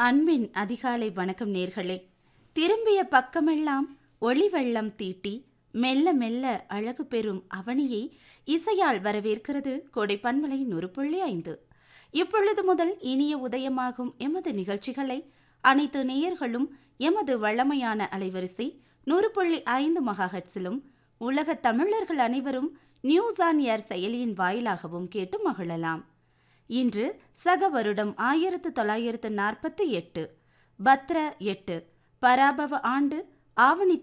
அன்பின் அதிகாலை வணக்கம் நேர்களே திரும்பிய பக்கமெல்லாம் ஒளி வெள்ளம் தீட்டி மெல்ல மெல்ல அழகு பெறும் அவனியை இசையால் வரவேற்கிறது கோடை பன்மலை நூறு புள்ளி ஐந்து இப்பொழுது முதல் இனிய உதயமாகும் எமது நிகழ்ச்சிகளை அனைத்து நேயர்களும் எமது வழமையான அலைவரிசை நூறு புள்ளி ஐந்து மகாஹட்ஸிலும் உலக தமிழர்கள் அனைவரும் நியூஸ் ஆன் ஏர் செயலியின் வாயிலாகவும் கேட்டு மகிழலாம் இன்று சக வருடம் ஆயிரத்து தொள்ளாயிரத்து நாற்பத்தி எட்டு பத்ர எட்டு பராபவ ஆண்டு ஆவணி